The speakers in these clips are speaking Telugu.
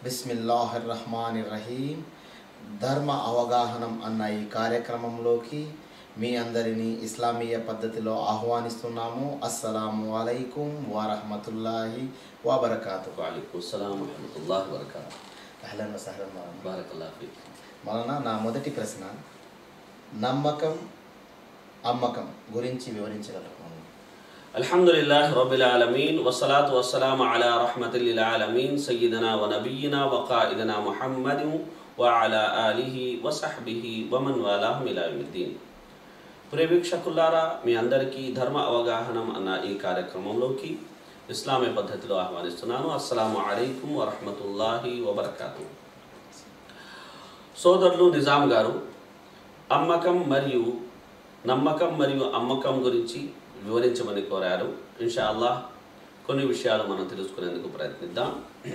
బిస్మిల్లాహిర్ రహమాన్ రహీం ధర్మ అవగాహనం అన్న ఈ కార్యక్రమంలోకి మీ అందరినీ ఇస్లామీయ పద్ధతిలో ఆహ్వానిస్తున్నాము అస్సలాము అలైకుం వరహమతుల్లాహి వబర్కాతు వాలేకుమ్ అస్సలాం వరహమతుల్లాహి వబరకాతుహ్ అహ్లన్ వసహ్లన్ మౌలానా. బారకల్లాహు ఫీక్ మౌలానా నా మొదటి ప్రశ్న నమ్మకం అమ్మకం గురించి వివరించగలరు మౌలానా? అల్హమ్దులిల్లాహి రబ్బిల్ ఆలమీన్ వస్సలాతు వస్సలాము అలా రహ్మతిల్ లిల్ ఆలమీన్ సయ్యిదనా వ నబియ్యినా వ ఖాయిదనా ముహమ్మదిన్ వ అలా ఆలిహి వ సహ్బిహి వ మన్ వాలాహుం ఇలా యౌమిద్దీన్ ప్రేవీక్షకులారా మీ అందరికీ ధర్మ అవగాహనం అన్న ఈ కార్యక్రమంలోకి ఇస్లామీ పద్ధతిలో ఆహ్వానిస్తున్నాను అస్సలాము అలైకుం వరహమతుల్లాహి వబర్కాతు సోదరులు నిజాం గారు అమ్మకం మరియు నమ్మకం మరియు అమ్మకం గురించి వివరించమని కోరారు ఇన్షా అల్లాహ్ కొన్ని విషయాలు మనం తెలుసుకునేందుకు ప్రయత్నిద్దాం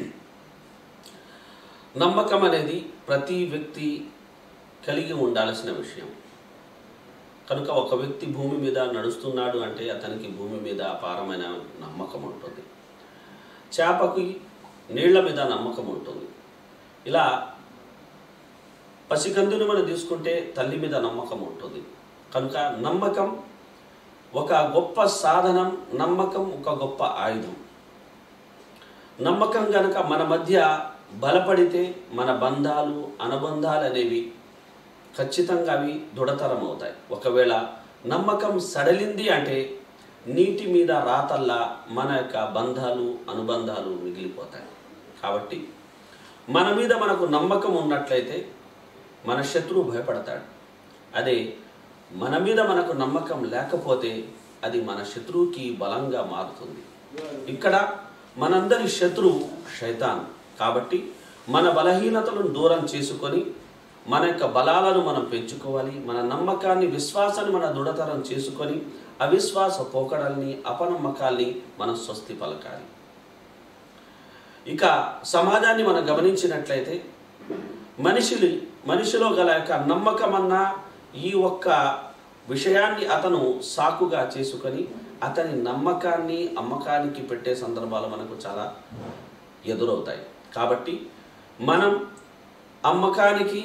నమ్మకం అనేది ప్రతి వ్యక్తి కలిగి ఉండాల్సిన విషయం కనుక ఒక వ్యక్తి భూమి మీద నడుస్తున్నాడు అంటే అతనికి భూమి మీద అపారమైన నమ్మకం ఉంటుంది చేపకి నీళ్ల మీద నమ్మకం ఉంటుంది ఇలా పసికందుని మనం తీసుకుంటే తల్లి మీద నమ్మకం ఉంటుంది కనుక నమ్మకం ఒక గొప్ప సాధనం నమ్మకం ఒక గొప్ప ఆయుధం నమ్మకం గనక మన మధ్య బలపడితే మన బంధాలు అనుబంధాలు అనేవి ఖచ్చితంగా అవి దృఢతరం అవుతాయి ఒకవేళ నమ్మకం సడలింది అంటే నీటి మీద రాతల్లా మన యొక్క బంధాలు అనుబంధాలు మిగిలిపోతాయి కాబట్టి మన మీద మనకు నమ్మకం ఉన్నట్లయితే మన శత్రువు భయపడతాడు అదే మన మీద మనకు నమ్మకం లేకపోతే అది మన శత్రువుకి బలంగా మారుతుంది ఇక్కడ మనందరి శత్రువు శైతాన్ కాబట్టి మన బలహీనతలను దూరం చేసుకొని మన యొక్క బలాలను మనం పెంచుకోవాలి మన నమ్మకాన్ని విశ్వాసాన్ని మన దృఢతరం చేసుకొని అవిశ్వాస పోకడల్ని అపనమ్మకాల్ని మనం స్వస్తి పలకాలి ఇక సమాజాన్ని మనం గమనించినట్లయితే మనిషిని మనిషిలో గల యొక్క నమ్మకం అన్న ఈ ఒక్క విషయాన్ని అతను సాకుగా చేసుకొని అతని నమ్మకాన్ని అమ్మకానికి పెట్టే సందర్భాలు మనకు చాలా ఎదురవుతాయి కాబట్టి మనం అమ్మకానికి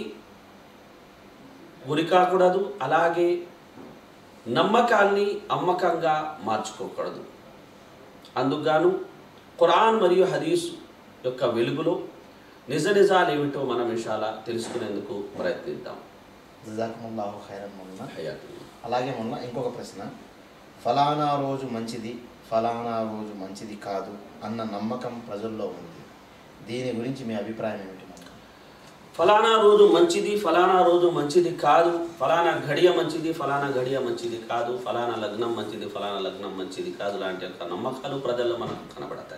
గురి కాకూడదు అలాగే నమ్మకాన్ని అమ్మకంగా మార్చుకోకూడదు అందుకుగాను ఖురాన్ మరియు హదీస్ యొక్క వెలుగులో నిజ నిజాలు ఏమిటో మనం విషయాల తెలుసుకునేందుకు ప్రయత్నిద్దాం జజాకుముల్లాహు ఖైరన్ మొన్న హయాతుల్లా అలాగే మొన్న ఇంకొక ప్రశ్న ఫలానా రోజు మంచిది ఫలానా రోజు మంచిది కాదు అన్న నమ్మకం ప్రజల్లో ఉంది దీని గురించి మీ అభిప్రాయం ఏమిటి మొన్న? ఫలానా రోజు మంచిది ఫలానా రోజు మంచిది కాదు ఫలానా ఘడియ మంచిది ఫలానా ఘడియ మంచిది కాదు ఫలానా లగ్నం మంచిది ఫలానా లగ్నం మంచిది కాదు లాంటి యొక్క నమ్మకాలు ప్రజల్లో మనకు కనబడతాయి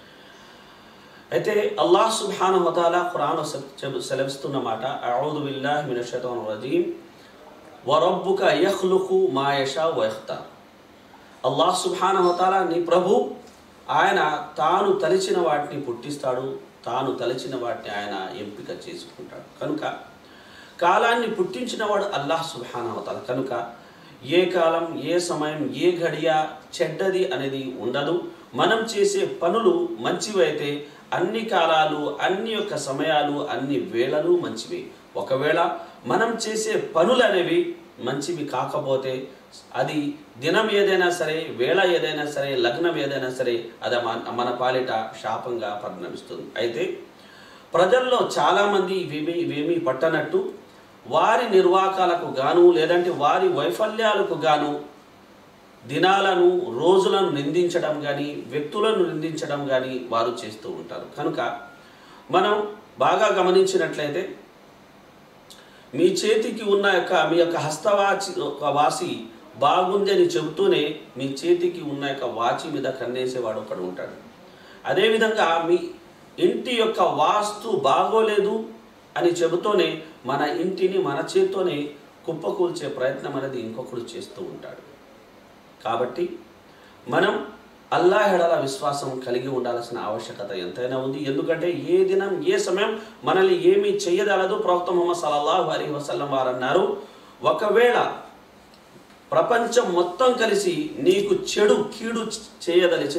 అయితే అల్లాహ్ సుబ్హాన హతాల ఖురాన్ సెలవిస్తున్న మాట అఊదు బిల్లాహి మినష్ షైతానిర్ రజీం వరబ్బుక యఖ్లుఖు మా యషా వయఖ్తార్ అల్లాహ్ సుబ్హాన హతాల నీ ప్రభు ఆయన తాను తలిచిన వాటిని పుట్టిస్తాడు తాను తలచిన వాటిని ఆయన ఎంపిక చేసుకుంటాడు కనుక కాలాన్ని పుట్టించినవాడు అల్లాహ్ సుబ్హానహతల కనుక ఏ కాలం ఏ సమయం ఏ ఘడియ చెడ్డది అనేది ఉండదు మనం చేసే పనులు మంచివైతే అన్ని కాలాలు అన్ని యొక్క సమయాలు అన్ని వేళలు మంచివి ఒకవేళ మనం చేసే పనులు అనేవి మంచివి కాకపోతే అది దినం ఏదైనా సరే వేళ ఏదైనా సరే లగ్నం ఏదైనా సరే అది మన- మన పాలిట శాపంగా పరిణమిస్తుంది అయితే ప్రజల్లో చాలామంది ఇవేమీ ఇవేమీ పట్టనట్టు వారి నిర్వాకాలకు గాను లేదంటే వారి వైఫల్యాలకు గాను దినాలను రోజులను నిందించడం కానీ వ్యక్తులను నిందించడం కానీ వారు చేస్తూ ఉంటారు కనుక మనం బాగా గమనించినట్లయితే మీ చేతికి ఉన్న యొక్క మీ యొక్క హస్తవాచి ఒక వాసి బాగుంది అని చెబుతూనే మీ చేతికి ఉన్న యొక్క వాచి మీద కన్నేసేవాడు ఒకడు ఉంటాడు అదేవిధంగా మీ ఇంటి యొక్క వాస్తు బాగోలేదు అని చెబుతూనే మన ఇంటిని మన చేత్తోనే కుప్పకూల్చే ప్రయత్నం అనేది ఇంకొకడు చేస్తూ ఉంటాడు కాబట్టి మనం అల్లాహెడల విశ్వాసం కలిగి ఉండాల్సిన ఆవశ్యకత ఎంతైనా ఉంది ఎందుకంటే ఏ దినం ఏ సమయం మనల్ని ఏమీ చెయ్యదలదు ప్రవక్త ముహమ్మద్ సల్లల్లాహు అలీ వసల్లం వారు అన్నారు ఒకవేళ ప్రపంచం మొత్తం కలిసి నీకు చెడు కీడు చేయదలిచిన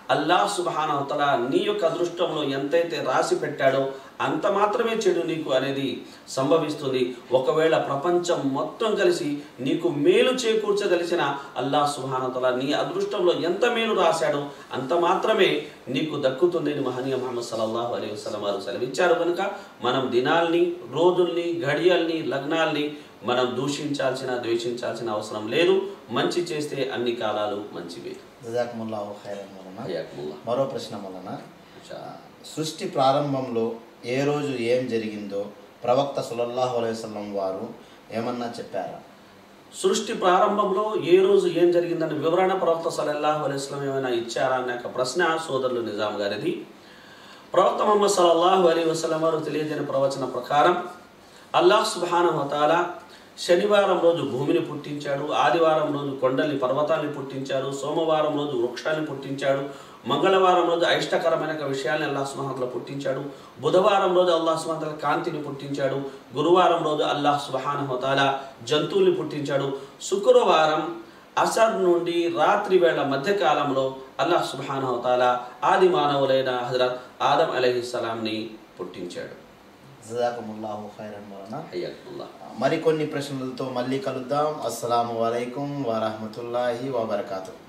అల్లాహ్ సుబానవతల నీ యొక్క అదృష్టంలో ఎంతైతే రాసి పెట్టాడో అంత మాత్రమే చెడు నీకు అనేది సంభవిస్తుంది ఒకవేళ ప్రపంచం మొత్తం కలిసి నీకు మేలు చేకూర్చదలిసిన అల్లాహ్ సుబానవతల నీ అదృష్టంలో ఎంత మేలు రాశాడో అంత మాత్రమే నీకు దక్కుతుంది అని మహనీయ మహమ్మద్ సల్లల్లాహు అలైహి వసల్లం వారు సెలవిచ్చారు కనుక మనం దినాల్ని రోజుల్ని ఘడియల్ని లగ్నాల్ని మనం దూషించాల్సిన ద్వేషించాల్సిన అవసరం లేదు మంచి చేస్తే అన్ని కాలాలు మంచివే జజాకుముల్లాహు ఖైరన్ వలన హయాకుముల్లా. మరో ప్రశ్న వలన ఇన్షా ఆ, సృష్టి ప్రారంభంలో ఏ రోజు ఏం జరిగిందో ప్రవక్త సులల్లాహు అలైవల్లం వారు ఏమన్నా చెప్పారా సృష్టి ప్రారంభంలో ఏ రోజు ఏం జరిగిందని వివరణ ప్రవక్త సల్లల్లాహు అలైహి వసల్లం ఏమైనా ఇచ్చారా అనే ఒక ప్రశ్న సోదరులు నిజాం గారిది ప్రవక్త ముహమ్మద్ సల్లల్లాహు అలైహి వసల్లం వారు తెలియజేసిన ప్రవచన ప్రకారం అల్లాహ్ సుబ్హానహు వతాలా శనివారం రోజు భూమిని పుట్టించాడు ఆదివారం రోజు కొండల్ని పర్వతాన్ని పుట్టించాడు సోమవారం రోజు వృక్షాన్ని పుట్టించాడు మంగళవారం రోజు అయిష్టకరమైన విషయాల్ని అల్లాహ్ సుబ్హానహు పుట్టించాడు బుధవారం రోజు అల్లాహ్ సుబ్హానహు కాంతిని పుట్టించాడు గురువారం రోజు అల్లాహ్ సుబ్హానహు వతాలా జంతువుల్ని పుట్టించాడు శుక్రవారం అసర్ నుండి రాత్రి వేళ మధ్యకాలంలో అల్లాహ్ సుబ్హానహు వతాలా ఆది మానవులైన హజరత్ ఆదం అలైహిస్సలాంని పుట్టించాడు జజాకుముల్లాహు ఖైరన్ వలన హయ్యాకుల్లా మరికొన్ని ప్రశ్నలతో మళ్ళీ కలుద్దాం అస్సలాము అలైకుం వరహమతుల్లాహి వబర్కాతు